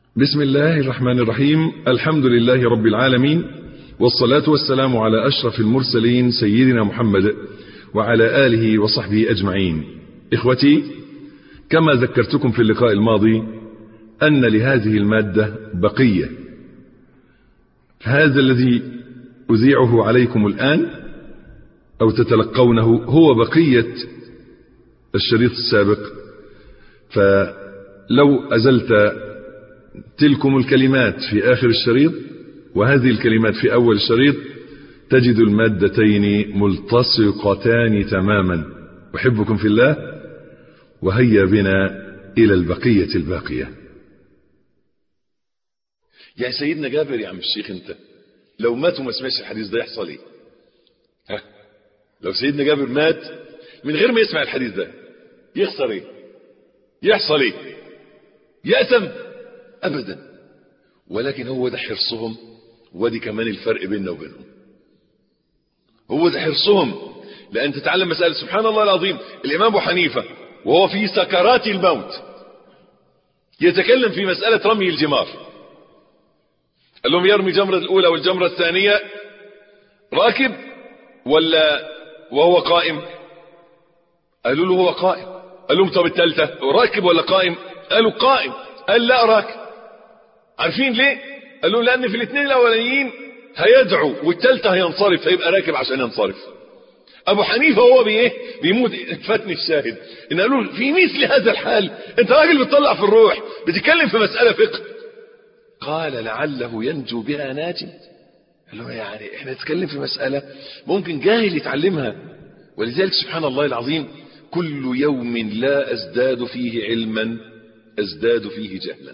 بسم الله الرحمن الرحيم الحمد لله رب العالمين والصلاة والسلام على أشرف المرسلين سيدنا محمد وعلى آله وصحبه أجمعين إخوتي كما ذكرتكم في اللقاء الماضي أن لهذه المادة بقية هذا الذي أذيعه عليكم الآن أو تتلقونه هو بقية الشريط السابق فلو أزلت تلكم الكلمات في آخر الشريط وهذه الكلمات في أول الشريط تجد المادتين ملتصقتان تماما أحبكم في الله وهيا بنا إلى البقية الباقية يعني سيدنا جابر يا عم الشيخ انت لو مات وما سمعش الحديث ده يحصل ايه ها لو سيدنا جابر مات من غير ما يسمع الحديث ده يخسر ايه يحصل ايه يأثم ابدا ولكن هو ده حرصهم ودي كمان الفرق بيننا وبينهم هو ده حرصهم لان تتعلم مسألة سبحان الله العظيم الامام ابو حنيفة وهو في سكرات الموت يتكلم في مسألة رمي الجمار قال لهم يرمي جمرة الاولى والجمرة الثانية راكب ولا وهو قائم قالوا له هو قائم قال لهم طب الثالثة راكب ولا قائم قالوا قائم قال لا راكب عارفين ليه قال لهم لان في الاثنين الاولانيين هيدعو والثالثة هينصرف هيبقى راكب عشان ينصرف ابو حنيفة هو بايه بيموت فاتني الشاهد ان قالوا له في مثل هذا الحال انت راجل بتطلع في الروح بتتكلم في مسألة فقه قال لعله ينجو بها ناجي قال له يعني احنا نتكلم في مسألة ممكن جاهل يتعلمها ولذلك سبحان الله العظيم كل يوم لا ازداد فيه علما ازداد فيه جهلا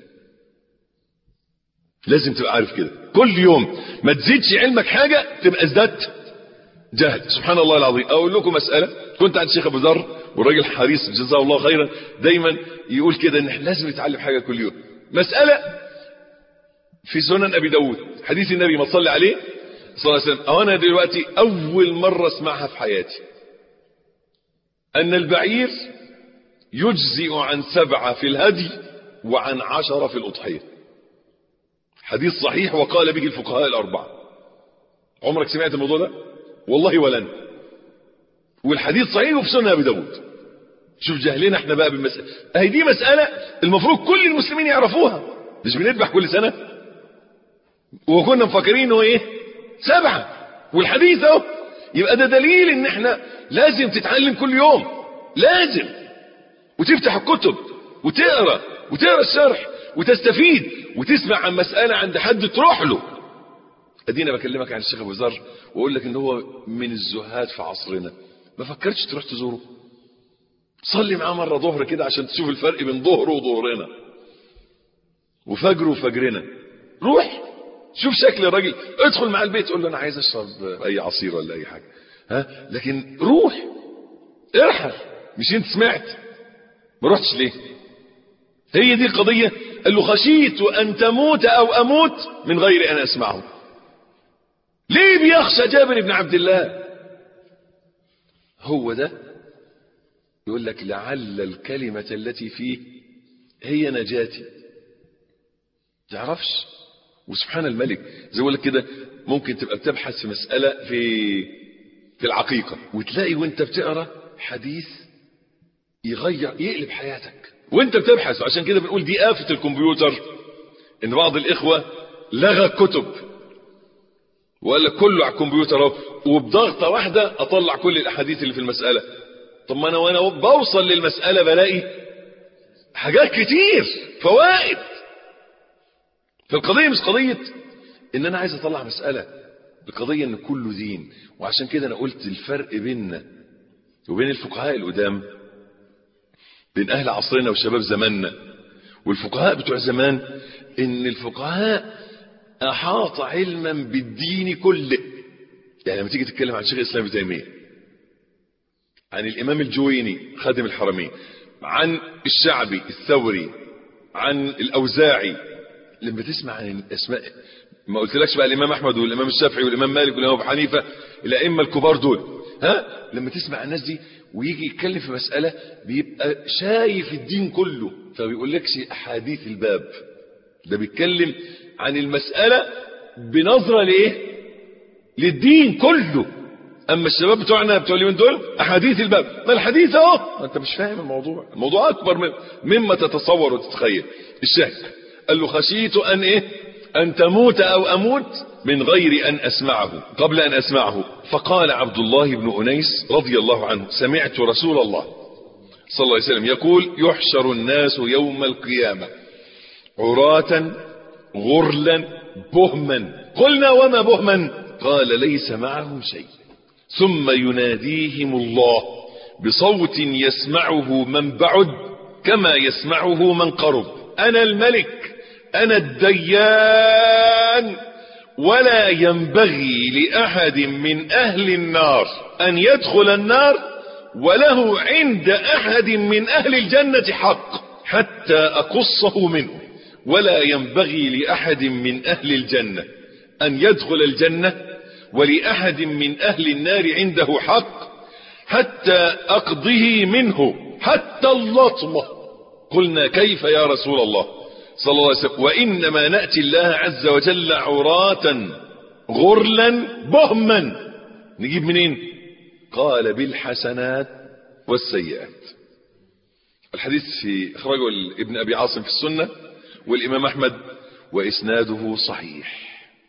لازم تبقى عارف كده كل يوم ما تزيدش علمك حاجة تبقى ازدادت جهل سبحان الله العظيم اقول لكم مسألة كنت عند الشيخ ابو ذر والراجل حريص جزاه الله خيرا دايما يقول كده ان احنا لازم نتعلم حاجة كل يوم مسألة في سنن ابي داود حديث النبي ما تصلي عليه صلى الله عليه وسلم او انا دلوقتي اول مرة اسمعها في حياتي ان البعير يجزئ عن سبعة في الهدي وعن عشرة في الاضحية حديث صحيح وقال به الفقهاء الاربعة عمرك سمعت الموضوع ده والله ولن والحديث صحيح وفي سنن ابي داود شوف جهلنا احنا بقى بالمسألة اهي دي مسألة المفروض كل المسلمين يعرفوها مش بنذبح كل سنة وكنا مفكرين انه ايه سبعة والحديث اهو يبقى ده دليل ان احنا لازم تتعلم كل يوم لازم وتفتح الكتب وتقرا وتقرا الشرح وتستفيد وتسمع عن مسألة عند حد تروح له ادينا بكلمك عن الشيخ ابو ذر واقول لك ان هو من الزهاد في عصرنا ما فكرتش تروح تزوره صلي معاه مرة ظهر كده عشان تشوف الفرق بين ظهره وظهرنا وفجر وفجرنا روح شوف شكل الراجل ادخل مع البيت قول له انا عايز اشرب اي عصير ولا اي حاجة ها لكن روح ارحل مش انت سمعت ما رحتش ليه هي دي القضية قال له خشيت ان تموت او اموت من غير ان اسمعه ليه بيخشى جابر بن عبد الله هو ده يقول لك لعل الكلمة التي فيه هي نجاتي تعرفش وسبحان الملك زي يقول لك كده ممكن تبقى بتبحث في مسألة في في العقيقة وتلاقي وانت بتقرا حديث يغير يقلب حياتك وانت بتبحث عشان كده بنقول دي آفة الكمبيوتر ان بعض الإخوة لغى كتب وقال لك كله على الكمبيوتر اهو وبضغطة واحدة اطلع كل الاحاديث اللي في المسألة طب ما انا وانا بوصل للمسألة بلاقي حاجات كتير فوائد فالقضية مش قضية ان انا عايز اطلع مسألة القضية ان كله دين وعشان كده انا قلت الفرق بيننا وبين الفقهاء القدام بين اهل عصرنا وشباب زماننا والفقهاء بتوع زمان ان الفقهاء احاط علما بالدين كله يعني لما تيجي تتكلم عن شيخ الاسلام ابن تيميه عن الامام الجويني خادم الحرمين عن الشعبي الثوري عن الاوزاعي لما تسمع عن الاسماء ما قلتلكش بقى الامام احمد والامام الشافعي والامام مالك والامام ابو حنيفه الائمه الكبار دول ها لما تسمع الناس دي ويجي يتكلم في مساله بيبقى شايف الدين كله فما بيقولكش احاديث الباب ده بيتكلم عن المسألة بنظرة لايه للدين كله اما الشباب بتوعنا بتوع اليومين دول احاديث الباب ما الحديث اهو انت مش فاهم الموضوع الموضوع اكبر من مما تتصور وتتخيل الشاهد قال له خشيت ان ايه ان تموت او اموت من غير ان اسمعه قبل ان اسمعه فقال عبد الله بن انيس رضي الله عنه سمعت رسول الله صلى الله عليه وسلم يقول يحشر الناس يوم القيامة عراة غرلا بهما قلنا وما بهما قال ليس معهم شيء ثم يناديهم الله بصوت يسمعه من بعد كما يسمعه من قرب انا الملك انا الديان ولا ينبغي لاحد من اهل النار ان يدخل النار وله عند احد من اهل الجنة حق حتى اقصه منه ولا ينبغي لاحد من اهل الجنة ان يدخل الجنة ولاحد من اهل النار عنده حق حتى اقضه منه حتى اللطمة قلنا كيف يا رسول الله صلى الله عليه وسلم وانما نأتي الله عز وجل عراة غرلا بهما نجيب منين قال بالحسنات والسيئات الحديث في اخرجه ابن ابي عاصم في السنة والامام احمد واسناده صحيح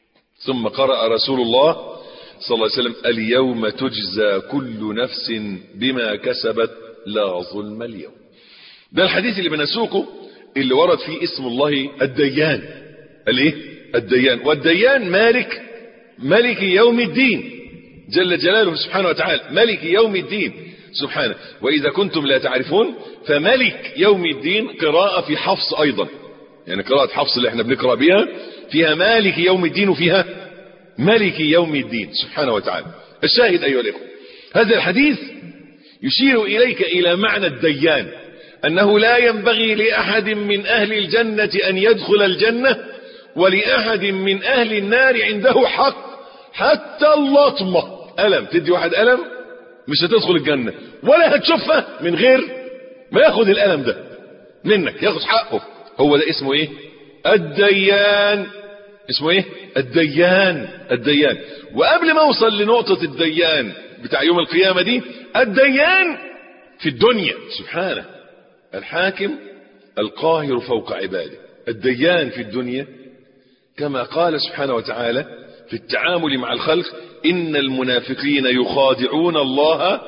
ثم قرأ رسول الله صلى الله عليه وسلم اليوم تجزى كل نفس بما كسبت لا ظلم اليوم ده الحديث اللي بنسوقه اللي ورد فيه اسم الله الديان الايه الديان والديان مالك ملك يوم الدين جل جلاله سبحانه وتعالى ملك يوم الدين سبحانه واذا كنتم لا تعرفون فملك يوم الدين قراءة في حفص ايضا يعني قراءة حفص اللي احنا بنقرأ بها فيها مالك يوم الدين وفيها ملك يوم الدين سبحانه وتعالى الشاهد ايها الاخوه هذا الحديث يشير اليك الى معنى الديان انه لا ينبغي لاحد من اهل الجنة ان يدخل الجنة ولاحد من اهل النار عنده حق حتى اللطمة ألم تدي واحد ألم مش هتدخل الجنة ولا هتشوفها من غير ما ياخد الألم ده منك ياخد حقه هو ده اسمه ايه الديان اسمه ايه الديان الديان وقبل ما اوصل لنقطة الديان بتاع يوم القيامة دي الديان في الدنيا سبحانه الحاكم القاهر فوق عباده الديان في الدنيا كما قال سبحانه وتعالى في التعامل مع الخلق ان المنافقين يخادعون الله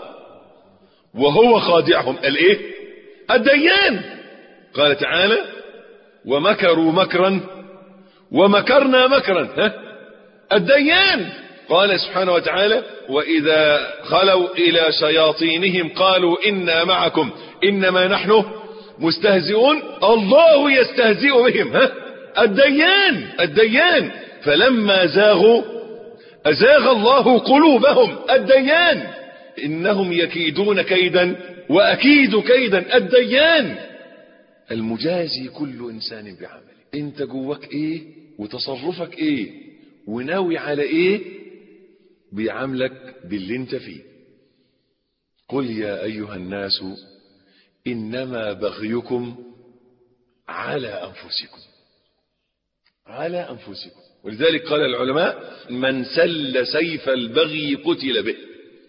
وهو خادعهم الايه الديان قال تعالى ومكروا مكرا ومكرنا مكرا ها الديان قال سبحانه وتعالى واذا خلوا الى شياطينهم قالوا انا معكم انما نحن مستهزئون الله يستهزئ بهم ها الديان الديان فلما زاغوا ازاغ الله قلوبهم الديان انهم يكيدون كيدا واكيد كيدا الديان المجازي كل انسان بعمله انت جواك ايه وتصرفك ايه وناوي على ايه بيعاملك باللي انت فيه قل يا ايها الناس انما بغيكم على انفسكم على انفسكم ولذلك قال العلماء من سل سيف البغي قتل به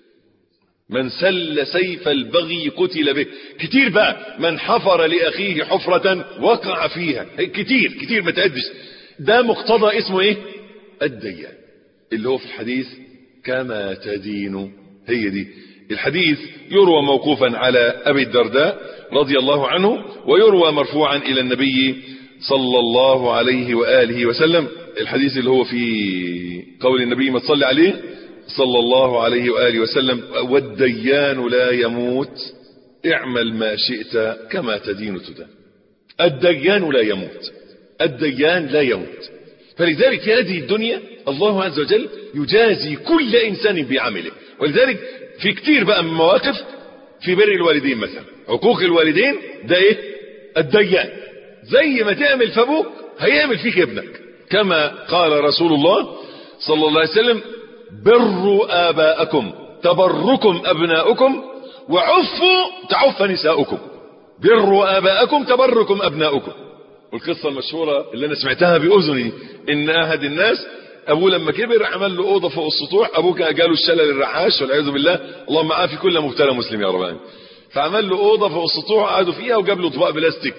من سل سيف البغي قتل به كتير بقى من حفر لأخيه حفرة وقع فيها كتير كتير ما تقدش ده مقتضى اسمه ايه الديان اللي هو في الحديث كما تدين هي دي الحديث يروى موقوفا على أبي الدرداء رضي الله عنه ويروى مرفوعا إلى النبي صلى الله عليه وآله وسلم الحديث اللي هو في قول النبي ما تصلي عليه صلى الله عليه وآله وسلم والديان لا يموت اعمل ما شئت كما تدين تدان الديان لا يموت الديان لا يموت فلذلك في هذه الدنيا الله عز وجل يجازي كل إنسان بعمله ولذلك في كتير بقى من مواقف في بر الوالدين مثلا عقوق الوالدين ده ايه الديان زي ما تعمل في ابوك هيعمل فيك ابنك كما قال رسول الله صلى الله عليه وسلم بروا آباءكم تبركم أبناؤكم وعفوا تعف نساؤكم بروا آباءكم تبركم أبناؤكم والقصة المشهورة اللي انا سمعتها باذني ان احد الناس ابوه لما كبر عمل له اوضه فوق السطوح ابوه كان جاله الشلل الرعاش والعياذ بالله اللهم عافي كل مبتلى مسلم يا رب العالمين فعمل له اوضه فوق السطوح قعدوا فيها وجاب له اطباق بلاستيك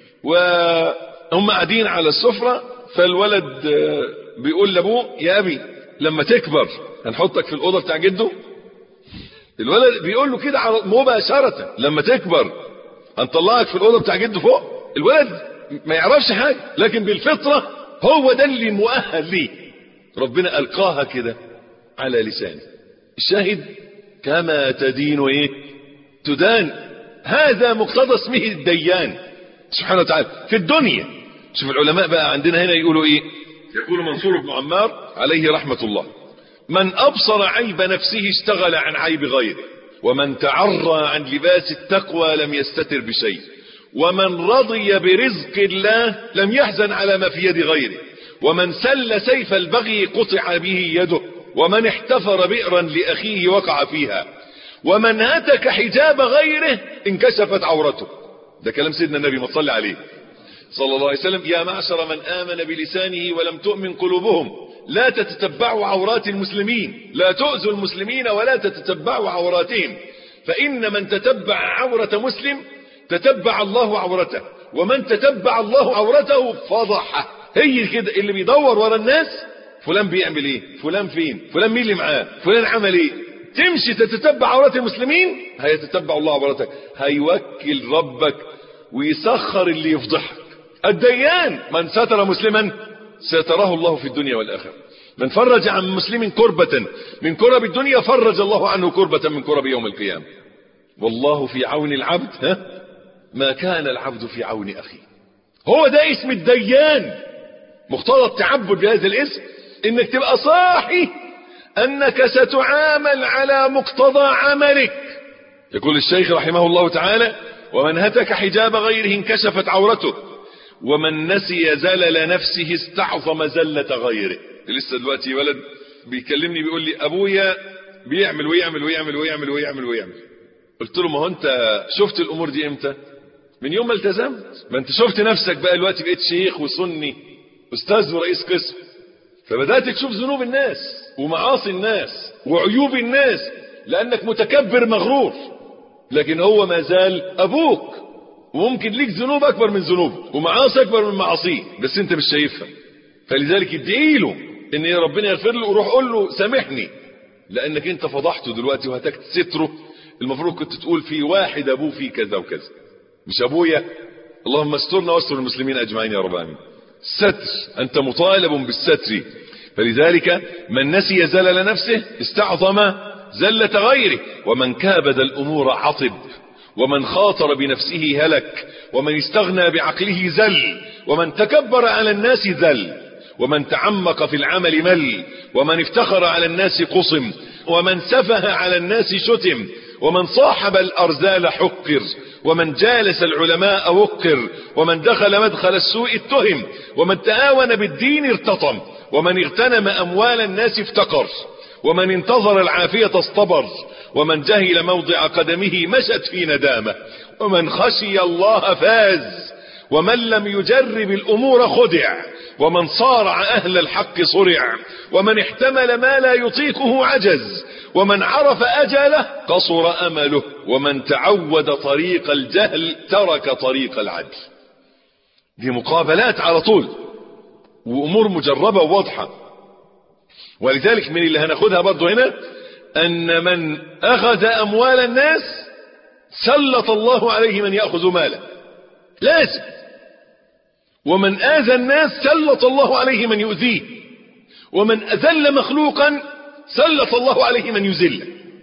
وهم قاعدين على السفره فالولد بيقول لابوه يا ابي لما تكبر هنحطك في الاوضه بتاع جده الولد بيقول له كده مباشره لما تكبر هنطلعك في الاوضه بتاع جده فوق الولد ما يعرفش حاجه لكن بالفطره هو ده اللي مؤهل ليه ربنا القاها كده على لسانه الشاهد كما تدين ايه تدان هذا مقتضى اسمه الديان سبحانه وتعالى في الدنيا شوف العلماء بقى عندنا هنا يقولوا ايه يقول منصور بن عمار عليه رحمة الله من ابصر عيب نفسه اشتغل عن عيب غيره ومن تعرى عن لباس التقوى لم يستتر بشيء ومن رضي برزق الله لم يحزن على ما في يد غيره ومن سل سيف البغي قطع به يده ومن احتفر بئرا لأخيه وقع فيها ومن هتك حجاب غيره انكشفت عورته ده كلام سيدنا النبي ما تصلي عليه صلى الله عليه وسلم يا معشر من آمن بلسانه ولم تؤمن قلوبهم لا تتتبعوا عورات المسلمين لا تؤذوا المسلمين ولا تتتبعوا عوراتهم فإن من تتبع عورة مسلم تتبع الله عورته ومن تتبع الله عورته فضحه هي كده اللي بيدور ورا الناس فلان بيعمل ايه فلان فين فلان مين اللي معاه فلان عمل ايه تمشي تتتبع عورات المسلمين هيتتبع الله عورتك هيوكل ربك ويسخر اللي يفضحك الديان من ستر مسلما ستره الله في الدنيا والآخرة من فرج عن مسلم كربة من كرب الدنيا فرج الله عنه كربة من كرب يوم القيامة والله في عون العبد ها ما كان العبد في عون أخيه هو ده اسم الديان مقتضى التعبد بهذا الاسم انك تبقى صاحي انك ستعامل على مقتضى عملك يقول الشيخ رحمه الله تعالى ومن هتك حجاب غيره انكشفت عورته ومن نسي زلل نفسه استعظم زلة غيره لسه دلوقتي ولد بيكلمني بيقول لي ابويا بيعمل ويعمل ويعمل ويعمل ويعمل ويعمل قلت له ما هو انت شفت الامور دي امتى من يوم ما التزمت ما انت شفت نفسك بقى دلوقتي بقيت شيخ وسني استاذ ورئيس قسم فبدات تشوف ذنوب الناس ومعاصي الناس وعيوب الناس لانك متكبر مغرور لكن هو ما زال ابوك وممكن ليك ذنوب اكبر من ذنوبه ومعاصي اكبر من معاصيه بس انت مش شايفها فلذلك ادعي له ان ربنا يغفر له وروح قول له سامحني لانك انت فضحته دلوقتي وهتكت ستره المفروض كنت تقول في واحد ابوه في كذا وكذا مش ابويا اللهم استرنا واستر المسلمين اجمعين يا رب العالمين ستر انت مطالب بالستر فلذلك من نسي زلل نفسه استعظم زلة غيره ومن كابد الامور عطب ومن خاطر بنفسه هلك ومن استغنى بعقله زل ومن تكبر على الناس ذل ومن تعمق في العمل مل ومن افتخر على الناس قصم ومن سفه على الناس شتم ومن صاحب الأرزال حقر ومن جالس العلماء وقر ومن دخل مدخل السوء اتهم ومن تآون بالدين ارتطم ومن اغتنم أموال الناس افتقر ومن انتظر العافية اصطبر ومن جهل موضع قدمه مشت في ندامة ومن خشي الله فاز ومن لم يجرب الأمور خدع ومن صارع أهل الحق صرع ومن احتمل ما لا يطيقه عجز ومن عرف أجله قصر أمله ومن تعود طريق الجهل ترك طريق العدل دي مقابلات على طول وأمور مجربة وواضحة ولذلك من اللي هناخدها برضو هنا أن من أخذ أموال الناس سلط الله عليه من يأخذ ماله لازم ومن آذى الناس سلط الله عليه من يؤذيه ومن أذل مخلوقا سلط الله عليه من يذله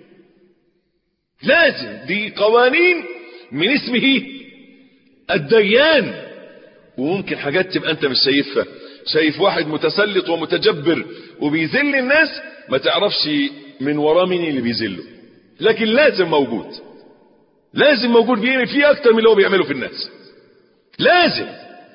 لازم دي قوانين من اسمه الديان وممكن حاجات تبقى انت مش شايفها شايف واحد متسلط ومتجبر وبيذل الناس ما تعرفش من وراه مين اللي بيذله لكن لازم موجود لازم موجود بيعمل فيه اكتر من اللي هو بيعمله في الناس لازم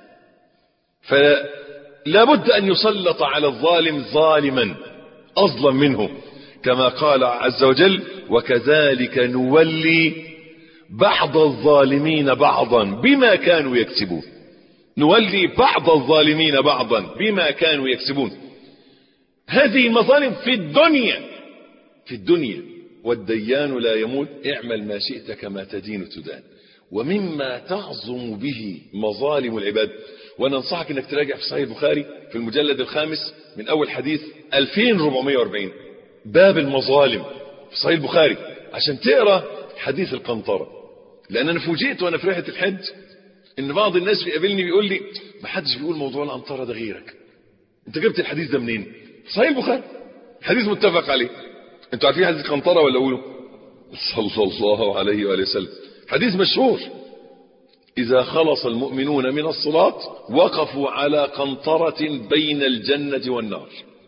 فلا بد ان يسلط على الظالم ظالما اظلم منه كما قال عز وجل وكذلك نولي بعض الظالمين بعضا بما كانوا يكسبون نولي بعض الظالمين بعضا بما كانوا يكسبون هذه المظالم في الدنيا في الدنيا والديان لا يموت اعمل ما شئت كما تدين تدان ومما تعظم به مظالم العباد وانا انصحك انك تراجع في صحيح البخاري في المجلد الخامس من اول حديث 2440 باب المظالم في صحيح البخاري عشان تقرا حديث القنطره لان انا فوجئت وانا في رحله الحج ان بعض الناس بيقابلني بيقول لي ما حدش بيقول موضوع القنطره ده غيرك انت جبت الحديث ده منين صحيح البخاري حديث متفق عليه انتوا عارفين حديث القنطره ولا اقوله صلى الله عليه واله وسلم حديث مشهور إذا خلص المؤمنون من الصلاة وقفوا على قنطرة بين الجنة والنار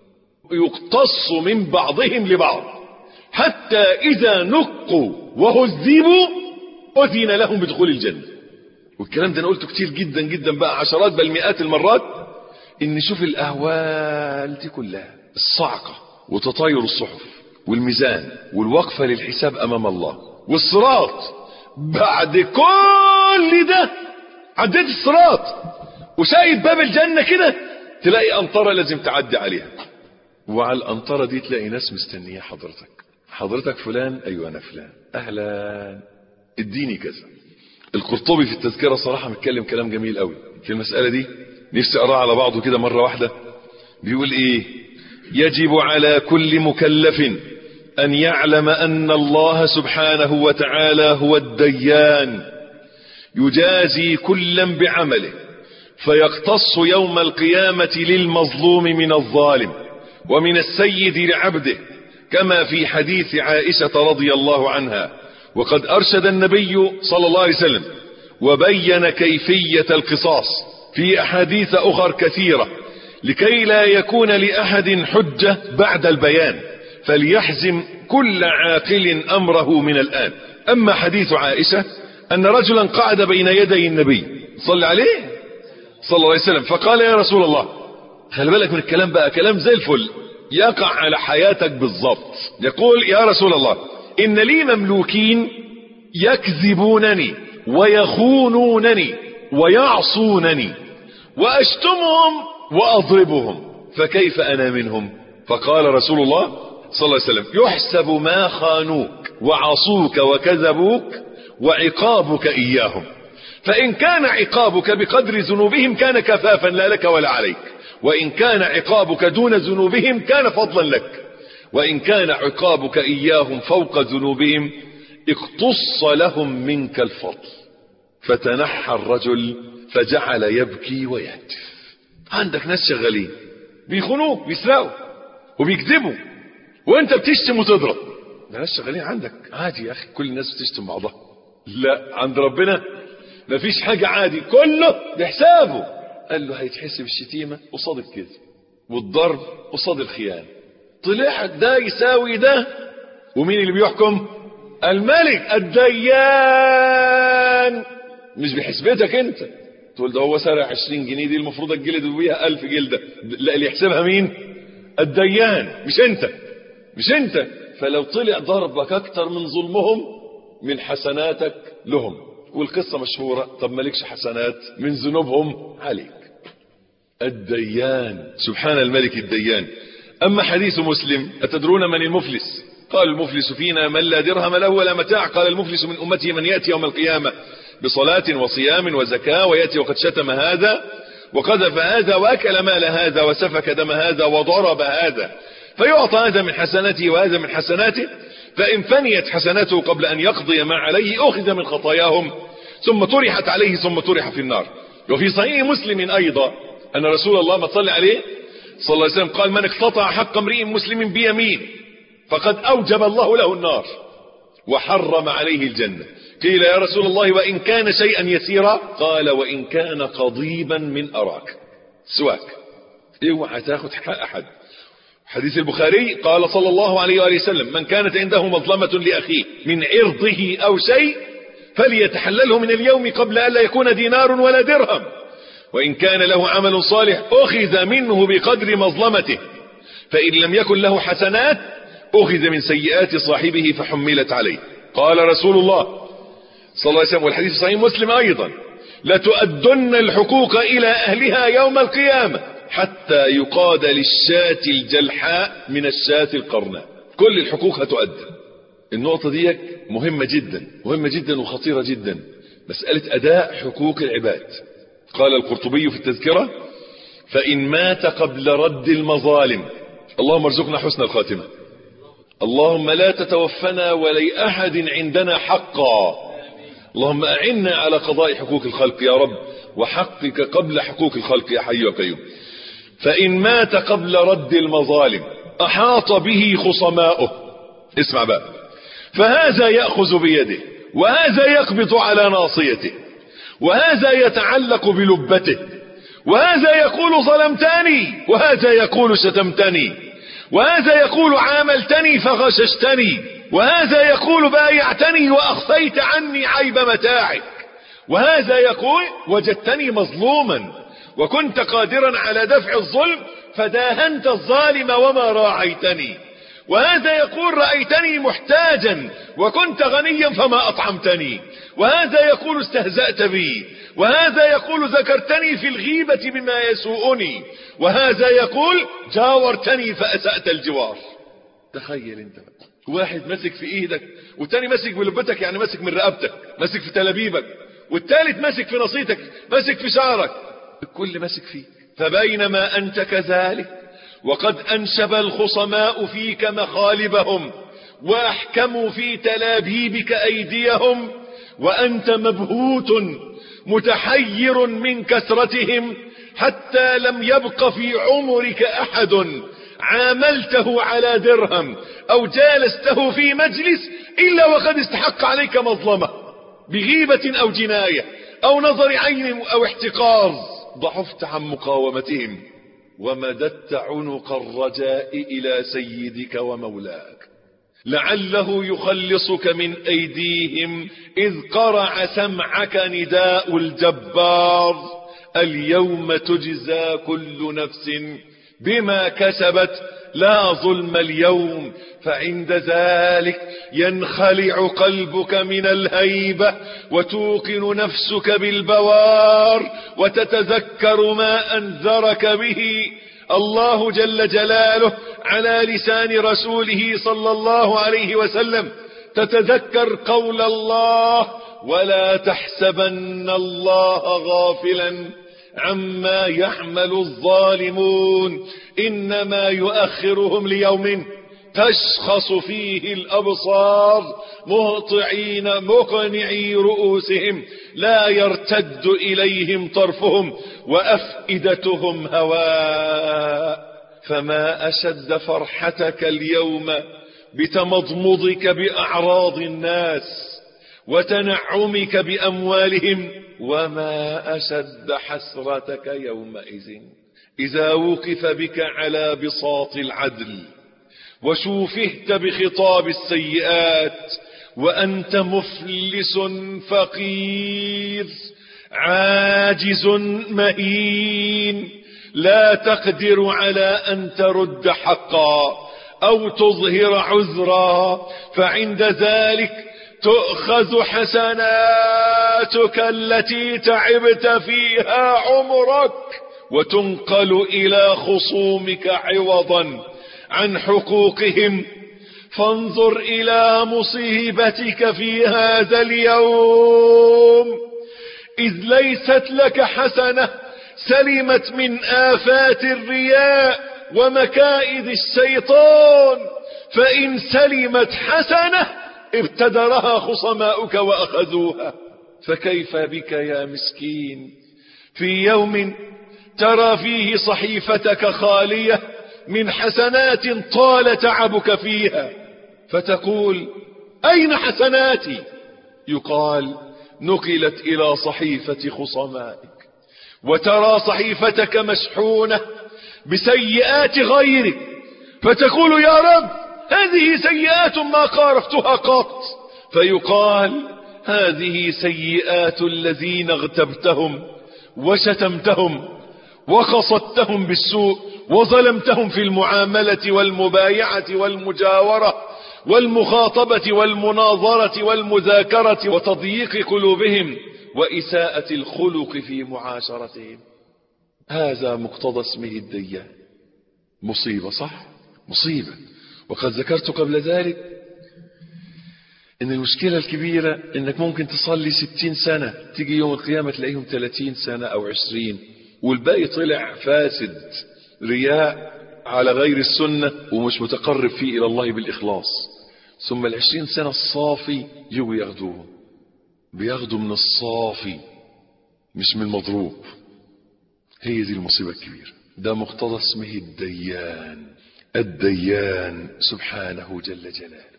يقتص من بعضهم لبعض حتى إذا نقوا وهذبوا أذن لهم بدخول الجنة والكلام ده أنا قلته كتير جدا جدا بقى عشرات بل مئات المرات إن شوف الأهوال دي كلها الصعقة وتطاير الصحف والميزان والوقفة للحساب أمام الله والصراط بعد كل ده عديت الصراط وشايف باب الجنة كده تلاقي قنطرة لازم تعدي عليها وعلى القنطرة دي تلاقي ناس مستنية حضرتك حضرتك فلان ايوه انا فلان اهلا اديني كذا القرطبي في التذكرة صراحة متكلم كلام جميل قوي في المسألة دي نفسي اقراه على بعضه كده مرة واحدة بيقول ايه يجب على كل مكلف ان يعلم ان الله سبحانه وتعالى هو الديان يجازي كلا بعمله فيقتص يوم القيامة للمظلوم من الظالم ومن السيد لعبده كما في حديث عائشة رضي الله عنها وقد ارشد النبي صلى الله عليه وسلم وبين كيفية القصاص في احاديث اخر كثيرة لكي لا يكون لاحد حجة بعد البيان فليحزم كل عاقل امره من الان اما حديث عائشة ان رجلا قعد بين يدي النبي صلى عليه صلى الله عليه وسلم فقال يا رسول الله خلي بالك من الكلام بقى كلام زي الفل يقع على حياتك بالضبط يقول يا رسول الله ان لي مملوكين يكذبونني ويخونونني ويعصونني واشتمهم واضربهم فكيف انا منهم فقال رسول الله صلى الله عليه وسلم يحسب ما خانوك وعصوك وكذبوك وعقابك اياهم فان كان عقابك بقدر ذنوبهم كان كفافا لا لك ولا عليك وان كان عقابك دون ذنوبهم كان فضلا لك وان كان عقابك اياهم فوق ذنوبهم اقتص لهم منك الفضل فتنحى الرجل فجعل يبكي ويهتف عندك ناس شغالين بيخونوك بيسرقوا وبيكذبوا وانت بتشتم وتضرب ده ناس شغالين عندك عادي يا اخي كل الناس بتشتم بعضها لا عند ربنا مفيش حاجة عادي كله بحسابه قال له هيتحسب الشتيمة قصاد الكذب والضرب قصاد الخيانة طلع ده يساوي ده ومين اللي بيحكم الملك الديان مش بحسبتك انت تقول ده هو سرق 20 جنيه دي المفروض الجلد بيها 1000 جلده لا اللي يحسبها مين الديان مش انت مش انت فلو طلع ضربك اكتر من ظلمهم من حسناتك لهم والقصة مشهورة طب مالكش حسنات من ذنوبهم عليك الديان سبحان الملك الديان أما حديث مسلم أتدرون من المفلس قال المفلس فينا من لا درهم له ولا متاع قال المفلس من أمته من يأتي يوم القيامة بصلاة وصيام وزكاة ويأتي وقد شتم هذا وقذف هذا وأكل مال هذا وسفك دم هذا وضرب هذا فيعطى هذا من حسناته وهذا من حسناته فإن فنيت حسناته قبل أن يقضي ما عليه أخذ من خطاياهم ثم طرحت عليه ثم طرح في النار وفي صحيح مسلم أيضا أن رسول الله ما صلى عليه صلى الله عليه وسلم قال من اقتطع حق امرئ مسلم بيمين فقد أوجب الله له النار وحرم عليه الجنة قيل يا رسول الله وإن كان شيئا يسيرا قال وإن كان قضيبا من أراك سواك اوعى تاخد حق أحد حديث البخاري قال صلى الله عليه وآله وسلم من كانت عنده مظلمة لأخيه من عرضه أو شيء فليتحلله من اليوم قبل أن لا يكون دينار ولا درهم وإن كان له عمل صالح أخذ منه بقدر مظلمته فإن لم يكن له حسنات أخذ من سيئات صاحبه فحملت عليه قال رسول الله صلى الله عليه وسلم والحديث صحيح مسلم أيضا لتؤدن الحقوق إلى أهلها يوم القيامة حتى يقاد للشاة الجلحاء من الشاة القرناء كل الحقوق هتؤدى النقطة دي مهمة جدا مهمة جدا وخطيرة جدا مسألة أداء حقوق العباد قال القرطبي في التذكرة فإن مات قبل رد المظالم اللهم ارزقنا حسن الخاتمة اللهم لا تتوفنا ولأحد عندنا حقا اللهم أعنا على قضاء حقوق الخلق يا رب وحقك قبل حقوق الخلق يا حي وقيوم فإن مات قبل رد المظالم أحاط به خصماؤه اسمع بقى فهذا يأخذ بيده وهذا يقبض على ناصيته وهذا يتعلق بلبته وهذا يقول ظلمتني وهذا يقول شتمتني وهذا يقول عاملتني فغششتني وهذا يقول بايعتني وأخفيت عني عيب متاعك وهذا يقول وجدتني مظلوما وكنت قادرا على دفع الظلم فداهنت الظالم وما راعيتني وهذا يقول رأيتني محتاجا وكنت غنيا فما أطعمتني وهذا يقول استهزأت بي وهذا يقول ذكرتني في الغيبة بما يسوءني وهذا يقول جاورتني فأسأت الجوار تخيل انت واحد ماسك في ايدك والتاني ماسك بلبتك يعني ماسك من رقبتك ماسك في تلابيبك والتالت ماسك في نصيتك ماسك في شعرك الكل ماسك فيك فبينما انت كذلك وقد انشب الخصماء فيك مخالبهم واحكموا في تلابيبك ايديهم وانت مبهوت متحير من كثرتهم حتى لم يبق في عمرك احد عاملته على درهم او جالسته في مجلس الا وقد استحق عليك مظلمة بغيبة او جناية او نظر عين او احتقار ضعفت عن مقاومتهم ومددت عنق الرجاء الى سيدك ومولاك لعله يخلصك من ايديهم اذ قرع سمعك نداء الجبار اليوم تجزى كل نفس بما كسبت لا ظلم اليوم فعند ذلك ينخلع قلبك من الهيبة وتوقن نفسك بالبوار وتتذكر ما أنذرك به الله جل جلاله على لسان رسوله صلى الله عليه وسلم تتذكر قول الله ولا تحسبن الله غافلا عما يعمل الظالمون انما يؤخرهم ليوم تشخص فيه الابصار مهطعين مقنعي رؤوسهم لا يرتد اليهم طرفهم وافئدتهم هواء فما اشد فرحتك اليوم بتمضمضك باعراض الناس وتنعمك باموالهم وما أشد حسرتك يومئذ إذا وقف بك على بساط العدل وشوفهت بخطاب السيئات وأنت مفلس فقير عاجز مهين لا تقدر على أن ترد حقا أو تظهر عذرا فعند ذلك تؤخذ حسناتك التي تعبت فيها عمرك وتنقل إلى خصومك عوضا عن حقوقهم فانظر إلى مصيبتك في هذا اليوم إذ ليست لك حسنة سلمت من آفات الرياء ومكائد الشيطان فإن سلمت حسنة ابتدرها خصماؤك وأخذوها فكيف بك يا مسكين في يوم ترى فيه صحيفتك خالية من حسنات طال تعبك فيها فتقول أين حسناتي يقال نقلت إلى صحيفة خصمائك وترى صحيفتك مشحونة بسيئات غيرك فتقول يا رب هذه سيئات ما قارفتها قط فيقال هذه سيئات الذين اغتبتهم وشتمتهم وقصدتهم بالسوء وظلمتهم في المعاملة والمبايعة والمجاورة والمخاطبة والمناظرة والمذاكرة وتضييق قلوبهم وإساءة الخلق في معاشرتهم هذا مقتضى اسمه الديان مصيبة صح مصيبة وقد ذكرت قبل ذلك ان المشكلة الكبيرة انك ممكن تصلي ستين سنة تيجي يوم القيامة تلاقيهم ثلاثين سنة او عشرين والباقي طلع فاسد رياء على غير السنة ومش متقرب فيه الى الله بالاخلاص ثم العشرين سنة الصافي يجوا ياخدوهم بياخدوا من الصافي مش من المضروب هي دي المصيبة الكبيرة ده مقتضى اسمه الديان الديان سبحانه جل جلاله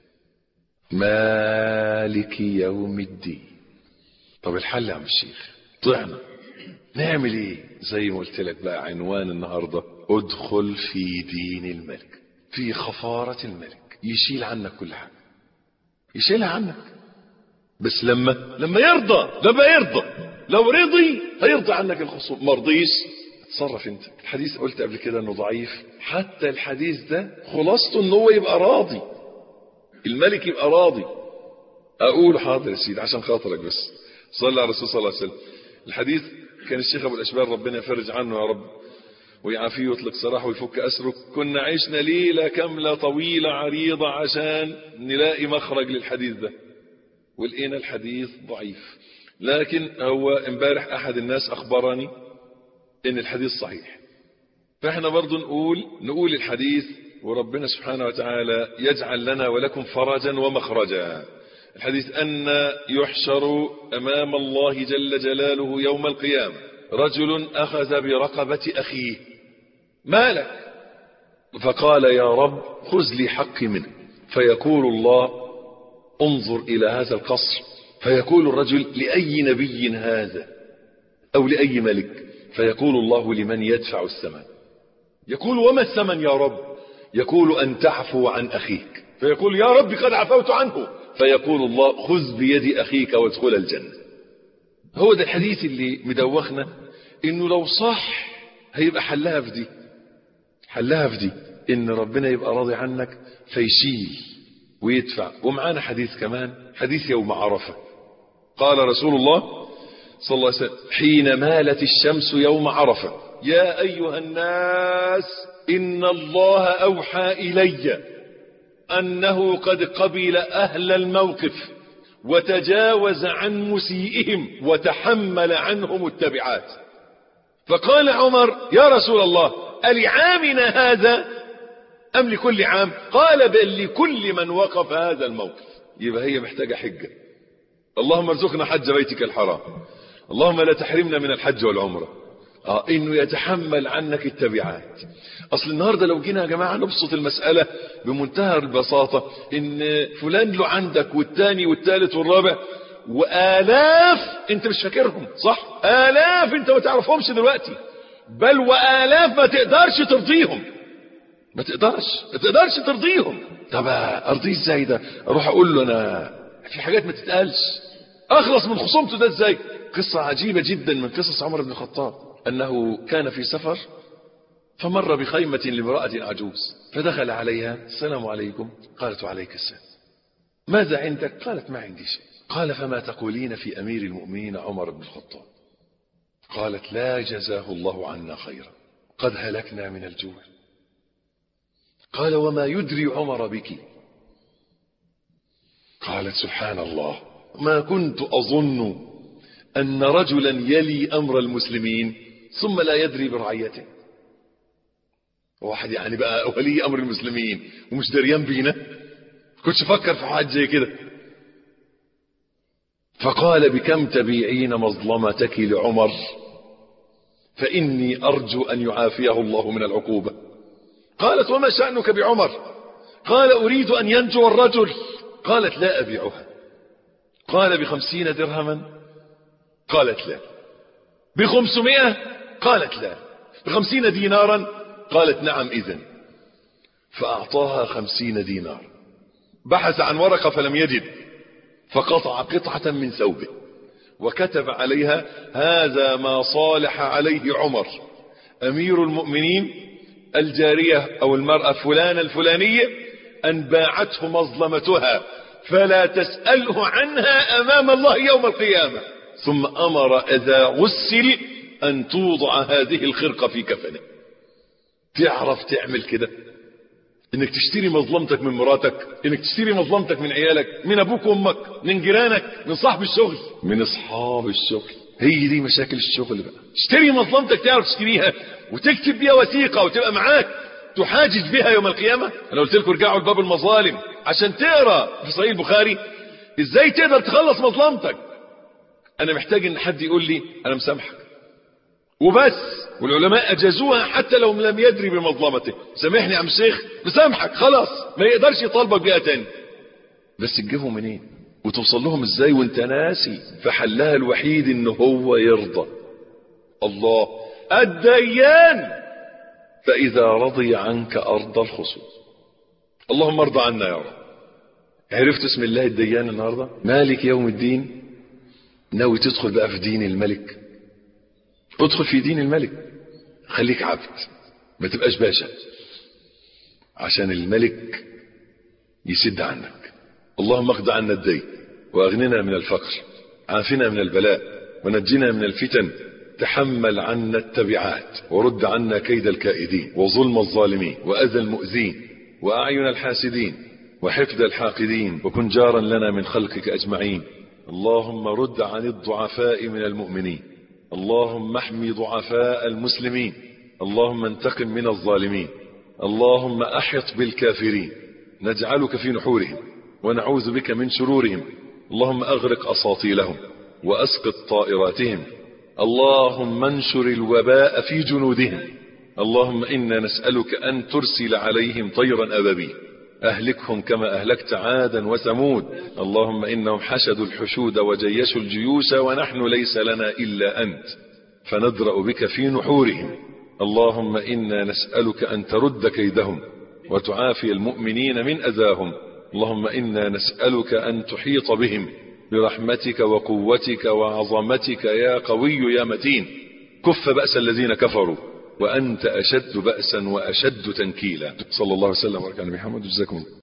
مالك يوم الدين طب الحل يا عم الشيخ طلعنا نعمل ايه زي ما قلت لك بقى عنوان النهارده ادخل في دين الملك في خفارة الملك يشيل عنك كل حاجة يشيلها عنك بس لما لما يرضى لما يرضى لو رضي هيرضى عنك الخصوم ما رضيش تصرف انت الحديث قلت قبل كده انه ضعيف حتى الحديث ده خلاصته ان هو يبقى راضي الملك يبقى راضي اقول حاضر يا سيدي عشان خاطرك بس صلى على الرسول صلى الله عليه وسلم الحديث كان الشيخ ابو الاشبال ربنا يفرج عنه يا رب ويعافيه ويطلق سراحه ويفك اسره كنا عشنا ليله كامله طويله عريضه عشان نلاقي مخرج للحديث ده ولقينا الحديث ضعيف لكن هو امبارح احد الناس اخبرني ان الحديث صحيح فاحنا برضو نقول نقول الحديث وربنا سبحانه وتعالى يجعل لنا ولكم فرجا ومخرجا الحديث أن يحشر أمام الله جل جلاله يوم القيامة رجل أخذ برقبة أخيه مالك فقال يا رب خذ لي حقي منه فيقول الله انظر إلى هذا القصر فيقول الرجل لأي نبي هذا أو لأي ملك فيقول الله لمن يدفع الثمن يقول وما الثمن يا رب يقول أن تعفو عن أخيك فيقول يا رب قد عفوت عنه فيقول الله خذ بيد أخيك وادخل الجنة هو ده الحديث اللي مدوخنا انه لو صح هيبقى حلها في دي حلها في دي ان ربنا يبقى راضي عنك فيشيل ويدفع ومعانا حديث كمان حديث يوم عرفة قال رسول الله صلى الله عليه وسلم حين مالت الشمس يوم عرفة يا أيها الناس إن الله أوحى إلي أنه قد قبل أهل الموقف وتجاوز عن مسيئهم وتحمل عنهم التبعات فقال عمر يا رسول الله ألعامنا هذا أم لكل عام قال بل لكل من وقف هذا الموقف يبقى هي محتاجة حجة اللهم ارزقنا حج بيتك الحرام اللهم لا تحرمنا من الحج والعمرة آه انه يتحمل عنك التبعات اصل النهاردة لو جينا يا جماعة نبسط المسألة بمنتهى البساطة ان فلان له عندك والتاني والتالت والرابع والاف انت مش فاكرهم صح الاف انت ما تعرفهمش دلوقتي بل والاف ما تقدرش ترضيهم ما تقدرش ما تقدرش ترضيهم طب ارضيه ازاي ده اروح اقول له انا في حاجات ما تتقالش اخلص من خصومته ده ازاي قصة عجيبة جدا من قصص عمر بن الخطاب انه كان في سفر فمر بخيمة لامرأة عجوز فدخل عليها السلام عليكم قالت وعليك السلام ماذا عندك قالت ما عندي شيء قال فما تقولين في أمير المؤمنين عمر بن الخطاب قالت لا جزاه الله عنا خيرا قد هلكنا من الجوع قال وما يدري عمر بك قالت سبحان الله ما كنت أظن أن رجلا يلي أمر المسلمين ثم لا يدري برعيته واحد يعني بقى ولي أمر المسلمين ومش دريان بينا كنتش فكر في حاجة زي كده فقال بكم تبيعين مظلمتك لعمر فإني أرجو أن يعافيه الله من العقوبة قالت وما شأنك بعمر قال أريد أن ينجو الرجل قالت لا أبيعها قال بخمسين درهما قالت لا بخمسمائة قالت لا بخمسين دينارا قالت نعم إذن فأعطاها خمسين دينار بحث عن ورقة فلم يجد فقطع قطعة من ثوبه وكتب عليها هذا ما صالح عليه عمر أمير المؤمنين الجارية أو المرأة فلانة الفلانية أن باعته مظلمتها فلا تسأله عنها أمام الله يوم القيامة ثم أمر إذا غسل أن توضع هذه الخرقة في كفنه تعرف تعمل كده انك تشتري مظلمتك من مراتك انك تشتري مظلمتك من عيالك من ابوك وامك من جيرانك من صاحب الشغل من اصحاب الشغل هي دي مشاكل الشغل بقى تشتري مظلمتك تعرف تشتريها وتكتب بيها وثيقه وتبقى معاك تحاجج بها يوم القيامه انا قلت لكم ارجعوا لباب المظالم عشان تقرا في صحيح البخاري ازاي تقدر تخلص مظلمتك انا محتاج ان حد يقول لي انا مسامحك وبس والعلماء اجازوها حتى لو لم يدري بمظلمته سامحني يا عم الشيخ مسامحك خلاص ما يقدرش يطالبك بيها تاني بس تجيبه منين وتوصل لهم ازاي وانت ناسي فحلها الوحيد ان هو يرضى الله الديان فاذا رضي عنك ارضى الخصوم اللهم ارضى عنا يا رب عرفت اسم الله الديان النهارده مالك يوم الدين ناوي تدخل بقى في دين الملك ادخل في دين الملك خليك عبد ما تبقاش باشا عشان الملك يسد عنك اللهم اقض عنا الدين واغننا من الفقر عافنا من البلاء ونجنا من الفتن تحمل عنا التبعات ورد عنا كيد الكائدين وظلم الظالمين واذى المؤذين واعين الحاسدين وحقد الحاقدين وكن جارا لنا من خلقك اجمعين اللهم رد عن الضعفاء من المؤمنين اللهم احمي ضعفاء المسلمين اللهم انتقم من الظالمين اللهم احط بالكافرين نجعلك في نحورهم ونعوذ بك من شرورهم اللهم اغرق اساطيلهم واسقط طائراتهم اللهم انشر الوباء في جنودهم اللهم انا نسالك ان ترسل عليهم طيرا ابابيل اهلكهم كما اهلكت عادا وثمود اللهم انهم حشدوا الحشود وجيشوا الجيوش ونحن ليس لنا الا انت فندرا بك في نحورهم اللهم انا نسالك ان ترد كيدهم وتعافي المؤمنين من اذاهم اللهم انا نسالك ان تحيط بهم برحمتك وقوتك وعظمتك يا قوي يا متين كف باس الذين كفروا وأنت أشد بأسا وأشد تنكيلا صلى الله وسلم وبارك على محمد جزاكم